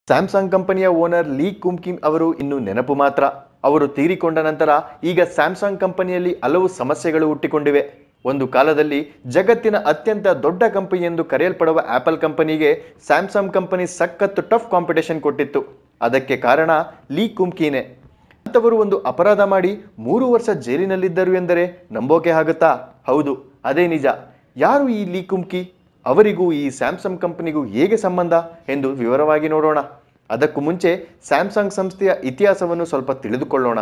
Samsung ಕಂಪನಿಯ owner ಲೀ ಕುಮ್ಕಿಮ್ ಅವರು ಇನ್ನು ನೆನಪು ಮಾತ್ರ ಅವರು ತೀರಿಕೊಂಡ ನಂತರ ಈಗ ಸ್ಯಾಮ್ಸಂಗ್ ಕಂಪನಿಯಲ್ಲಿ ಹಲವು ಸಮಸ್ಯೆಗಳು ಹುಟ್ಟಿಕೊಂಡಿವೆ ಒಂದು ಕಾಲದಲ್ಲಿ ಜಗತ್ತಿನ ಅತ್ಯಂತ ದೊಡ್ಡ ಕಂಪನಿ ಎಂದು ಕರೆಯಲ್ಪಡುವ ಆಪಲ್ ಕಂಪನಿಗೆ ಸ್ಯಾಮ್ಸಂಗ್ ಕಂಪನಿ ಸಖತ್ತು ಟಫ್ ಕಾಂಪಿಟೇಷನ್ ಕೊಟ್ಟಿತ್ತು ಅದಕ್ಕೆ ಕಾರಣ ಲೀ ಕುಮ್ಕೀನೆ ಅಂತವರು ಒಂದು ಅಪರಾಧ ಮಾಡಿ ಮೂರು ವರ್ಷ ಜೈಲಿನಲ್ಲಿದ್ದರು ಎಂದರೆ ನಂಬೋಕೆ ಆಗುತ್ತಾ ಹೌದು ಅದೇ ನಿಜ ಯಾರು ಈ ಲೀ ಕುಮ್ಕಿ ಅವರಿಗೂ ಈ ಸ್ಯಾಮ್ಸಂಗ್ ಕಂಪನಿಗೂ ಹೇಗೆ ಸಂಬಂಧ ಎಂದು ವಿವರವಾಗಿ ನೋಡೋಣ ಅದಕ್ಕೂ ಮುಂಚೆ ಸ್ಯಾಮ್ಸಂಗ್ ಸಂಸ್ಥೆಯ ಇತಿಹಾಸವನ್ನು ಸ್ವಲ್ಪ ತಿಳಿದುಕೊಳ್ಳೋಣ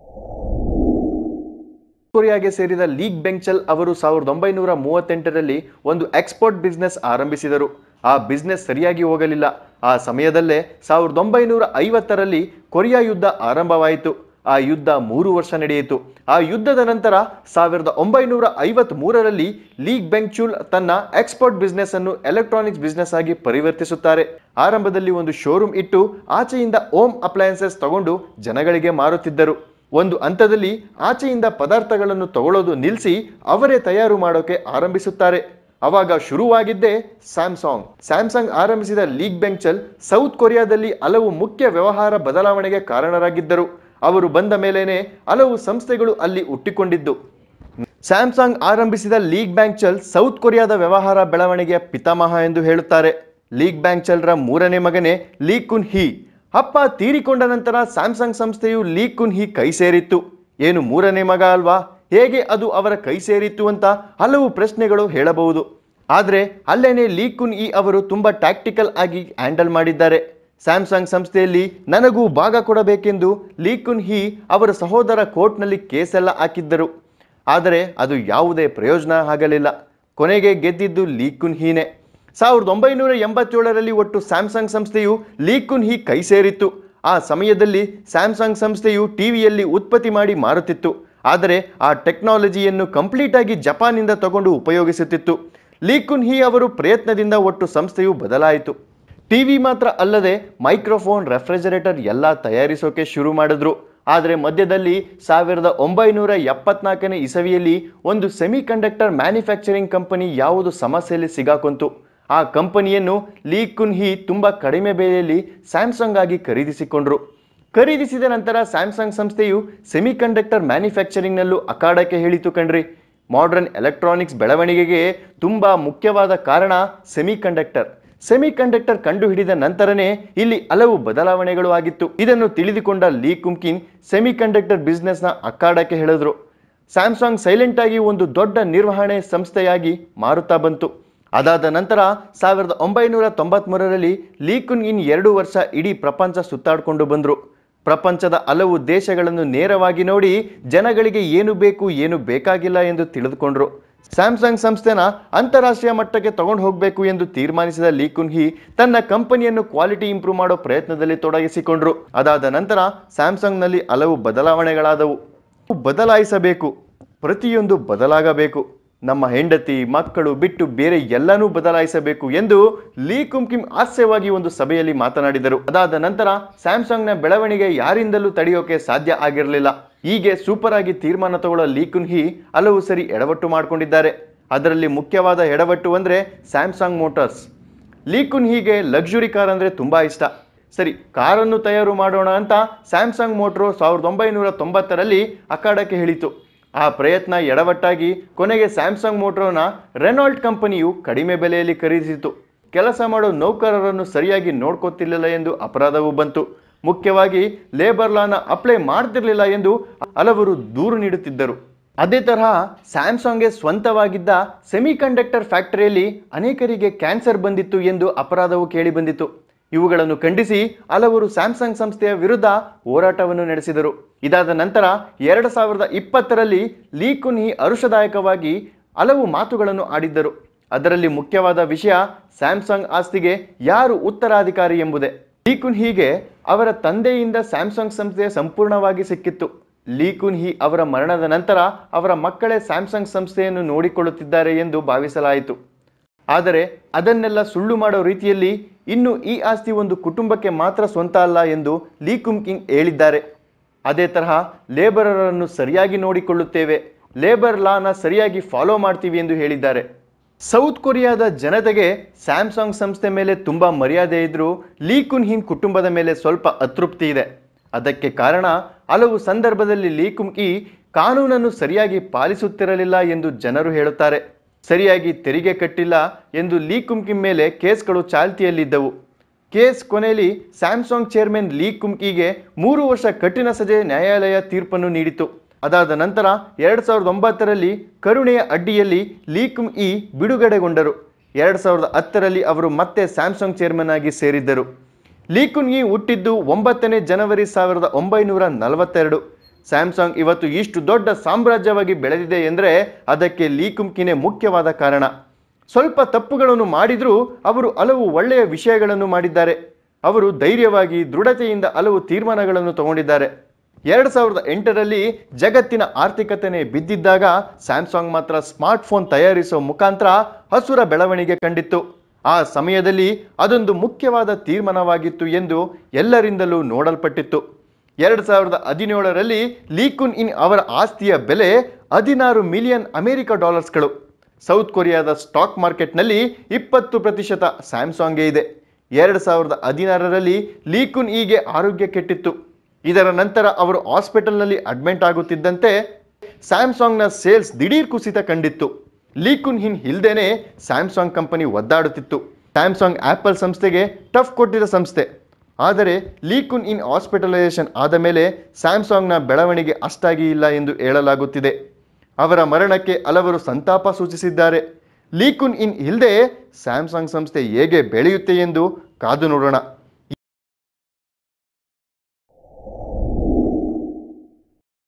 ಕೊರಿಯಾಗೆ ಸೇರಿದ ಲೀಗ್ ಬೆಂಗ್ಚಲ್ ಅವರು ಸಾವಿರದ ಒಂಬೈನೂರ ಮೂವತ್ತೆಂಟರಲ್ಲಿ ಒಂದು ಎಕ್ಸ್ಪೋರ್ಟ್ ಬಿಸ್ನೆಸ್ ಆರಂಭಿಸಿದರು ಆ ಬಿಸ್ನೆಸ್ ಸರಿಯಾಗಿ ಹೋಗಲಿಲ್ಲ ಆ ಸಮಯದಲ್ಲೇ ಸಾವಿರದ ಒಂಬೈನೂರ ಐವತ್ತರಲ್ಲಿ ಕೊರಿಯಾ ಯುದ್ಧ ಆರಂಭವಾಯಿತು ಆ ಯುದ್ಧ ಮೂರು ವರ್ಷ ನಡೆಯಿತು ಆ ಯುದ್ಧದ ನಂತರ ಸಾವಿರದ ಒಂಬೈನೂರ ಐವತ್ತ್ ಮೂರರಲ್ಲಿ ಲೀಗ್ ಬೆಂಗ್ಚುಲ್ ತನ್ನ ಎಕ್ಸ್ಪೋರ್ಟ್ ಬಿಸ್ನೆಸ್ ಅನ್ನು ಎಲೆಕ್ಟ್ರಾನಿಕ್ಸ್ ಬಿಸ್ನೆಸ್ ಆಗಿ ಪರಿವರ್ತಿಸುತ್ತಾರೆ ಆರಂಭದಲ್ಲಿ ಒಂದು ಶೋರೂಮ್ ಇಟ್ಟು ಆಚೆಯಿಂದ ಓಮ್ ಅಪ್ಲಯನ್ಸಸ್ ತಗೊಂಡು ಜನಗಳಿಗೆ ಮಾರುತ್ತಿದ್ದರು ಒಂದು ಹಂತದಲ್ಲಿ ಆಚೆಯಿಂದ ಪದಾರ್ಥಗಳನ್ನು ತಗೊಳ್ಳೋದು ನಿಲ್ಲಿಸಿ ಅವರೇ ತಯಾರು ಮಾಡೋಕೆ ಆರಂಭಿಸುತ್ತಾರೆ ಅವಾಗ ಶುರುವಾಗಿದ್ದೇ ಸ್ಯಾಮ್ಸಾಂಗ್ ಸ್ಯಾಮ್ಸಂಗ್ ಆರಂಭಿಸಿದ ಲೀಗ್ ಬೆಂಗ್ಚಲ್ ಸೌತ್ ಕೊರಿಯಾದಲ್ಲಿ ಹಲವು ಮುಖ್ಯ ವ್ಯವಹಾರ ಬದಲಾವಣೆಗೆ ಕಾರಣರಾಗಿದ್ದರು ಅವರು ಬಂದ ಮೇಲೇನೆ ಹಲವು ಸಂಸ್ಥೆಗಳು ಅಲ್ಲಿ ಹುಟ್ಟಿಕೊಂಡಿದ್ದು ಸ್ಯಾಮ್ಸಂಗ್ ಆರಂಭಿಸಿದ ಲೀಗ್ ಬ್ಯಾಂಕ್ಚಲ್ ಸೌತ್ ಕೊರಿಯಾದ ವ್ಯವಹಾರ ಬೆಳವಣಿಗೆಯ ಪಿತಾಮಹ ಎಂದು ಹೇಳುತ್ತಾರೆ ಲೀಗ್ ಬ್ಯಾಂಕ್ಚಲ್ರ ಮೂರನೇ ಮಗನೇ ಲೀ ಕುನ್ ಹಿ ಅಪ್ಪ ತೀರಿಕೊಂಡ ನಂತರ ಸ್ಯಾಮ್ಸಂಗ್ ಸಂಸ್ಥೆಯು ಲೀ ಕುನ್ ಹಿ ಕೈ ಸೇರಿತ್ತು ಏನು ಮೂರನೇ ಮಗ ಅಲ್ವಾ ಹೇಗೆ ಅದು ಅವರ ಕೈ ಸೇರಿತ್ತು ಅಂತ ಹಲವು ಪ್ರಶ್ನೆಗಳು ಹೇಳಬಹುದು ಆದರೆ ಅಲ್ಲೇನೆ ಲೀ ಕುನ್ ಇ ಅವರು ತುಂಬ ಟ್ಯಾಕ್ಟಿಕಲ್ ಆಗಿ ಹ್ಯಾಂಡಲ್ ಮಾಡಿದ್ದಾರೆ ಸ್ಯಾಮ್ಸಂಗ್ ಸಂಸ್ಥೆಯಲ್ಲಿ ನನಗೂ ಭಾಗ ಕೊಡಬೇಕೆಂದು ಲೀ ಕುನ್ ಹಿ ಅವರ ಸಹೋದರ ಕೋರ್ಟ್ನಲ್ಲಿ ಕೇಸೆಲ್ಲ ಹಾಕಿದ್ದರು ಆದರೆ ಅದು ಯಾವುದೇ ಪ್ರಯೋಜನ ಆಗಲಿಲ್ಲ ಕೊನೆಗೆ ಗೆದ್ದಿದ್ದು ಲೀ ಕುನ್ ಹೀನೆ ಸಾವಿರದ ಒಂಬೈನೂರ ಎಂಬತ್ತೇಳರಲ್ಲಿ ಒಟ್ಟು ಸ್ಯಾಮ್ಸಂಗ್ ಸಂಸ್ಥೆಯು ಲೀ ಕುನ್ ಹಿ ಕೈ ಸೇರಿತ್ತು ಆ ಸಮಯದಲ್ಲಿ ಸ್ಯಾಮ್ಸಂಗ್ ಸಂಸ್ಥೆಯು ಟಿವಿಯಲ್ಲಿ ಉತ್ಪತ್ತಿ ಮಾಡಿ ಮಾರುತ್ತಿತ್ತು ಆದರೆ ಆ ಟೆಕ್ನಾಲಜಿಯನ್ನು ಕಂಪ್ಲೀಟ್ ಆಗಿ ಜಪಾನಿಂದ ತಗೊಂಡು ಉಪಯೋಗಿಸುತ್ತಿತ್ತು ಲೀ ಕುನ್ ಹಿ ಅವರು ಪ್ರಯತ್ನದಿಂದ ಒಟ್ಟು ಸಂಸ್ಥೆಯು ಬದಲಾಯಿತು ಟಿವಿ ಮಾತ್ರ ಅಲ್ಲದೆ ಮೈಕ್ರೋಫೋನ್ ರೆಫ್ರಿಜರೇಟರ್ ಎಲ್ಲ ತಯಾರಿಸೋಕೆ ಶುರು ಮಾಡಿದ್ರು ಆದರೆ ಮಧ್ಯದಲ್ಲಿ ಸಾವಿರದ ಒಂಬೈನೂರ ಎಪ್ಪತ್ನಾಲ್ಕನೇ ಇಸವಿಯಲ್ಲಿ ಒಂದು ಸೆಮಿ ಕಂಡಕ್ಟರ್ ಮ್ಯಾನುಫ್ಯಾಕ್ಚರಿಂಗ್ ಕಂಪನಿ ಯಾವುದು ಸಮಸ್ಯೆಯಲ್ಲಿ ಸಿಗಾಕೊಂತು ಆ ಕಂಪನಿಯನ್ನು ಲೀ ಕುನ್ ಹಿ ತುಂಬ ಕಡಿಮೆ ಬೆಲೆಯಲ್ಲಿ ಸ್ಯಾಮ್ಸಂಗ್ ಆಗಿ ಖರೀದಿಸಿಕೊಂಡ್ರು ಖರೀದಿಸಿದ ನಂತರ ಸ್ಯಾಮ್ಸಂಗ್ ಸಂಸ್ಥೆಯು ಸೆಮಿ ಕಂಡಕ್ಟರ್ ಮ್ಯಾನುಫ್ಯಾಕ್ಚರಿಂಗ್ನಲ್ಲೂ ಅಖಾಡಕ್ಕೆ ಹೇಳಿತು ಕಣ್ರಿ ಮಾಡರ್ನ್ ಎಲೆಕ್ಟ್ರಾನಿಕ್ಸ್ ಬೆಳವಣಿಗೆಗೆ ತುಂಬ ಮುಖ್ಯವಾದ ಕಾರಣ ಸೆಮಿ ಕಂಡಕ್ಟರ್ ಸೆಮಿ ಕಂಡಕ್ಟರ್ ಕಂಡುಹಿಡಿದ ನಂತರನೇ ಇಲ್ಲಿ ಹಲವು ಬದಲಾವಣೆಗಳು ಆಗಿತ್ತು ಇದನ್ನು ತಿಳಿದುಕೊಂಡ ಲೀ ಕುಮ್ಕಿನ್ ಸೆಮಿ ಕಂಡಕ್ಟರ್ ಬಿಸ್ನೆಸ್ನ ಅಖಾಡಕ್ಕೆ ಹೇಳಿದ್ರು ಸ್ಯಾಮ್ಸಂಗ್ ಸೈಲೆಂಟ್ ಆಗಿ ಒಂದು ದೊಡ್ಡ ನಿರ್ವಹಣೆ ಸಂಸ್ಥೆಯಾಗಿ ಮಾರುತ್ತಾ ಬಂತು ಅದಾದ ನಂತರ ಸಾವಿರದ ಒಂಬೈನೂರ ತೊಂಬತ್ಮೂರರಲ್ಲಿ ಲೀ ಕುನ್ ಇನ್ ಎರಡು ವರ್ಷ ಇಡೀ ಪ್ರಪಂಚ ಸುತ್ತಾಡಿಕೊಂಡು ಬಂದರು ಪ್ರಪಂಚದ ಹಲವು ದೇಶಗಳನ್ನು ನೇರವಾಗಿ ನೋಡಿ ಜನಗಳಿಗೆ ಏನು ಬೇಕು ಏನು ಬೇಕಾಗಿಲ್ಲ ಎಂದು ತಿಳಿದುಕೊಂಡ್ರು ಸ್ಯಾಮ್ಸಂಗ್ ಸಂಸ್ಥೆನ ಅಂತಾರಾಷ್ಟ್ರೀಯ ಮಟ್ಟಕ್ಕೆ ತಗೊಂಡು ಹೋಗಬೇಕು ಎಂದು ತೀರ್ಮಾನಿಸಿದ ಲೀ ಕುನ್ ಹಿ ತನ್ನ ಕಂಪನಿಯನ್ನು ಕ್ವಾಲಿಟಿ ಇಂಪ್ರೂವ್ ಮಾಡೋ ಪ್ರಯತ್ನದಲ್ಲಿ ತೊಡಗಿಸಿಕೊಂಡ್ರು ಅದಾದ ನಂತರ ಸ್ಯಾಮ್ಸಂಗ್ನಲ್ಲಿ ಹಲವು ಬದಲಾವಣೆಗಳಾದವು ಬದಲಾಯಿಸಬೇಕು ಪ್ರತಿಯೊಂದು ಬದಲಾಗಬೇಕು ನಮ್ಮ ಹೆಂಡತಿ ಮಕ್ಕಳು ಬಿಟ್ಟು ಬೇರೆ ಎಲ್ಲನೂ ಬದಲಾಯಿಸಬೇಕು ಎಂದು ಲೀ ಕುಮ್ಕಿಮ್ ಹಾಸ್ಯವಾಗಿ ಒಂದು ಸಭೆಯಲ್ಲಿ ಮಾತನಾಡಿದರು ಅದಾದ ನಂತರ ಸ್ಯಾಮ್ಸಂಗ್ನ ಬೆಳವಣಿಗೆ ಯಾರಿಂದಲೂ ತಡೆಯೋಕೆ ಸಾಧ್ಯ ಆಗಿರಲಿಲ್ಲ ಹೀಗೆ ಸೂಪರ್ ಆಗಿ ತೀರ್ಮಾನ ತಗೊಳ್ಳೋ ಲೀ ಕುನ್ ಹಿ ಹಲವು ಸರಿ ಎಡವಟ್ಟು ಮಾಡಿಕೊಂಡಿದ್ದಾರೆ ಅದರಲ್ಲಿ ಮುಖ್ಯವಾದ ಎಡವಟ್ಟು ಅಂದರೆ ಸ್ಯಾಮ್ಸಂಗ್ ಮೋಟಾರ್ಸ್ ಲೀ ಕುನ್ ಹೀಗೆ ಲಕ್ಸುರಿ ಕಾರ್ ಅಂದರೆ ತುಂಬ ಇಷ್ಟ ಸರಿ ಕಾರನ್ನು ತಯಾರು ಮಾಡೋಣ ಅಂತ ಸ್ಯಾಮ್ಸಂಗ್ ಮೋಟ್ರು ಸಾವಿರದ ಒಂಬೈನೂರ ತೊಂಬತ್ತರಲ್ಲಿ ಅಖಾಡಕ್ಕೆ ಹೇಳಿತು ಆ ಪ್ರಯತ್ನ ಎಡವಟ್ಟಾಗಿ ಕೊನೆಗೆ ಸ್ಯಾಮ್ಸಂಗ್ ಮೋಟ್ರೋನ ರೆನಾಲ್ಟ್ ಕಂಪನಿಯು ಕಡಿಮೆ ಬೆಲೆಯಲ್ಲಿ ಖರೀದಿಸಿತು ಕೆಲಸ ಮಾಡೋ ನೌಕರರನ್ನು ಸರಿಯಾಗಿ ನೋಡ್ಕೋತಿರ್ಲಿಲ್ಲ ಎಂದು ಅಪರಾಧವು ಬಂತು ಮುಖ್ಯವಾಗಿ ಲೇಬರ್ ಲಾನ ಅಪ್ಲೈ ಮಾಡ್ತಿರ್ಲಿಲ್ಲ ಎಂದು ಹಲವರು ದೂರು ನೀಡುತ್ತಿದ್ದರು ಅದೇ ತರಹ ಸ್ಯಾಮ್ಸಂಗ್ಗೆ ಸ್ವಂತವಾಗಿದ್ದ ಸೆಮಿ ಕಂಡಕ್ಟರ್ ಫ್ಯಾಕ್ಟರಿಯಲ್ಲಿ ಅನೇಕರಿಗೆ ಕ್ಯಾನ್ಸರ್ ಬಂದಿತ್ತು ಎಂದು ಅಪರಾಧವು ಕೇಳಿಬಂದಿತು ಇವುಗಳನ್ನು ಖಂಡಿಸಿ ಹಲವರು ಸ್ಯಾಮ್ಸಂಗ್ ಸಂಸ್ಥೆಯ ವಿರುದ್ಧ ಹೋರಾಟವನ್ನು ನಡೆಸಿದರು ಇದಾದ ನಂತರ ಎರಡು ಸಾವಿರದ ಇಪ್ಪತ್ತರಲ್ಲಿ ಲೀ ಕುನ್ ಹಿ ಹರುಷದಾಯಕವಾಗಿ ಹಲವು ಮಾತುಗಳನ್ನು ಆಡಿದ್ದರು ಅದರಲ್ಲಿ ಮುಖ್ಯವಾದ ವಿಷಯ ಸ್ಯಾಮ್ಸಂಗ್ ಆಸ್ತಿಗೆ ಯಾರು ಉತ್ತರಾಧಿಕಾರಿ ಎಂಬುದೇ ಲೀ ಕುನ್ ಹೀಗೆ ಅವರ ತಂದೆಯಿಂದ ಸ್ಯಾಮ್ಸಂಗ್ ಸಂಸ್ಥೆ ಸಂಪೂರ್ಣವಾಗಿ ಸಿಕ್ಕಿತ್ತು ಲೀ ಕುನ್ ಹಿ ಅವರ ಮರಣದ ನಂತರ ಅವರ ಮಕ್ಕಳೇ ಸ್ಯಾಮ್ಸಂಗ್ ಸಂಸ್ಥೆಯನ್ನು ನೋಡಿಕೊಳ್ಳುತ್ತಿದ್ದಾರೆ ಎಂದು ಭಾವಿಸಲಾಯಿತು ಆದರೆ ಅದನ್ನೆಲ್ಲ ಸುಳ್ಳು ಮಾಡೋ ರೀತಿಯಲ್ಲಿ ಇನ್ನು ಈ ಆಸ್ತಿ ಒಂದು ಕುಟುಂಬಕ್ಕೆ ಮಾತ್ರ ಸ್ವಂತ ಅಲ್ಲ ಎಂದು ಲೀ ಕುಮ್ಕಿಂಗ್ ಹೇಳಿದ್ದಾರೆ ಅದೇ ತರಹ ಲೇಬರರನ್ನು ಸರಿಯಾಗಿ ನೋಡಿಕೊಳ್ಳುತ್ತೇವೆ ಲೇಬರ್ ಲಾನ ಸರಿಯಾಗಿ ಫಾಲೋ ಮಾಡ್ತೀವಿ ಎಂದು ಹೇಳಿದ್ದಾರೆ ಸೌತ್ ಕೊರಿಯಾದ ಜನತೆಗೆ ಸ್ಯಾಮ್ಸಂಗ್ ಸಂಸ್ಥೆ ಮೇಲೆ ತುಂಬಾ ಮರ್ಯಾದೆ ಇದ್ರೂ ಲೀ ಕುನ್ ಹಿನ್ ಕುಟುಂಬದ ಮೇಲೆ ಸ್ವಲ್ಪ ಅತೃಪ್ತಿ ಇದೆ ಅದಕ್ಕೆ ಕಾರಣ ಹಲವು ಸಂದರ್ಭದಲ್ಲಿ ಲೀ ಕುನ್ ಈ ಕಾನೂನನ್ನು ಸರಿಯಾಗಿ ಪಾಲಿಸುತ್ತಿರಲಿಲ್ಲ ಎಂದು ಜನರು ಹೇಳುತ್ತಾರೆ ಸರಿಯಾಗಿ ತೆರಿಗೆ ಕಟ್ಟಿಲ್ಲ ಎಂದು ಲೀ ಕುಮ್ಕಿನ್ ಮೇಲೆ ಕೇಸ್ಗಳು ಚಾಲ್ತಿಯಲ್ಲಿದ್ದವು ಕೇಸ್ ಕೊನೆಯಲ್ಲಿ ಸ್ಯಾಮ್ಸಂಗ್ ಚೇರ್ಮನ್ ಲೀ ಕುಮ್ಕಿಗೆ ಮೂರು ವರ್ಷ ಕಠಿಣ ಸಜೆ ನ್ಯಾಯಾಲಯ ತೀರ್ಪನ್ನು ನೀಡಿತು ಅದಾದ ನಂತರ ಎರಡ್ ಸಾವಿರದ ಒಂಬತ್ತರಲ್ಲಿ ಕರುಣೆಯ ಅಡ್ಡಿಯಲ್ಲಿ ಲೀ ಕುಮ್ ಇ ಬಿಡುಗಡೆಗೊಂಡರು ಎರಡ್ ಸಾವಿರದ ಹತ್ತರಲ್ಲಿ ಅವರು ಮತ್ತೆ ಸ್ಯಾಮ್ಸಂಗ್ ಚೇರ್ಮನ್ ಆಗಿ ಸೇರಿದ್ದರು ಲೀ ಕುನ್ ಇ ಹುಟ್ಟಿದ್ದು ಒಂಬತ್ತನೇ ಜನವರಿ ಸಾವಿರದ ಒಂಬೈನೂರ ನಲವತ್ತೆರಡು ಸ್ಯಾಮ್ಸಂಗ್ ಇವತ್ತು ಇಷ್ಟು ದೊಡ್ಡ ಸಾಮ್ರಾಜ್ಯವಾಗಿ ಬೆಳೆದಿದೆ ಎಂದರೆ ಅದಕ್ಕೆ ಲೀ ಕುಮ್ಕಿನೇ ಮುಖ್ಯವಾದ ಕಾರಣ ಸ್ವಲ್ಪ ತಪ್ಪುಗಳನ್ನು ಮಾಡಿದರೂ ಅವರು ಹಲವು ಒಳ್ಳೆಯ ವಿಷಯಗಳನ್ನು ಮಾಡಿದ್ದಾರೆ ಅವರು ಧೈರ್ಯವಾಗಿ ದೃಢತೆಯಿಂದ ಹಲವು ತೀರ್ಮಾನಗಳನ್ನು ತಗೊಂಡಿದ್ದಾರೆ ಎರಡು ಸಾವಿರದ ಎಂಟರಲ್ಲಿ ಜಗತ್ತಿನ ಆರ್ಥಿಕತೆನೇ ಬಿದ್ದಿದ್ದಾಗ ಸ್ಯಾಮ್ಸಂಗ್ ಮಾತ್ರ ಸ್ಮಾರ್ಟ್ಫೋನ್ ತಯಾರಿಸುವ ಮುಖಾಂತರ ಹಸುರ ಬೆಳವಣಿಗೆ ಕಂಡಿತ್ತು ಆ ಸಮಯದಲ್ಲಿ ಅದೊಂದು ಮುಖ್ಯವಾದ ತೀರ್ಮಾನವಾಗಿತ್ತು ಎಂದು ಎಲ್ಲರಿಂದಲೂ ನೋಡಲ್ಪಟ್ಟಿತ್ತು ಎರಡು ಸಾವಿರದ ಹದಿನೇಳರಲ್ಲಿ ಲೀಕುನ್ ಇನ್ ಅವರ ಆಸ್ತಿಯ ಬೆಲೆ ಹದಿನಾರು ಮಿಲಿಯನ್ ಅಮೆರಿಕ ಡಾಲರ್ಸ್ಗಳು ಸೌತ್ ಕೊರಿಯಾದ ಸ್ಟಾಕ್ ಮಾರ್ಕೆಟ್ನಲ್ಲಿ ಇಪ್ಪತ್ತು ಪ್ರತಿಶತ ಸ್ಯಾಮ್ಸಾಂಗ್ಗೆ ಇದೆ ಎರಡು ಸಾವಿರದ ಹದಿನಾರರಲ್ಲಿ ಲೀಕುನ್ ಈಗೆ ಆರೋಗ್ಯ ಕೆಟ್ಟಿತ್ತು ಇದರ ನಂತರ ಅವರು ಹಾಸ್ಪಿಟಲ್ನಲ್ಲಿ ಅಡ್ಮಿಟ್ ಆಗುತ್ತಿದ್ದಂತೆ ಸ್ಯಾಮ್ಸಾಂಗ್ನ ಸೇಲ್ಸ್ ದಿಢೀರ್ ಕುಸಿತ ಕಂಡಿತ್ತು ಲೀಕುನ್ ಹಿನ್ ಇಲ್ದೇನೆ ಸ್ಯಾಮ್ಸಾಂಗ್ ಕಂಪನಿ ಒದ್ದಾಡುತ್ತಿತ್ತು ಸ್ಯಾಮ್ಸಾಂಗ್ ಆಪಲ್ ಸಂಸ್ಥೆಗೆ ಟಫ್ ಕೊಟ್ಟಿದ್ದ ಸಂಸ್ಥೆ ಆದರೆ ಲೀಕುನ್ ಇನ್ ಹಾಸ್ಪಿಟಲೈಸೇಷನ್ ಆದ ಮೇಲೆ ಸ್ಯಾಮ್ಸಾಂಗ್ನ ಬೆಳವಣಿಗೆ ಅಷ್ಟಾಗಿ ಇಲ್ಲ ಎಂದು ಹೇಳಲಾಗುತ್ತಿದೆ ಅವರ ಮರಣಕ್ಕೆ ಹಲವರು ಸಂತಾಪ ಸೂಚಿಸಿದ್ದಾರೆ ಲೀಕುನ್ ಇನ್ ಇಲ್ಲದೆ ಸ್ಯಾಮ್ಸಂಗ್ ಸಂಸ್ಥೆ ಹೇಗೆ ಬೆಳೆಯುತ್ತೆ ಎಂದು ಕಾದು ನೋಡೋಣ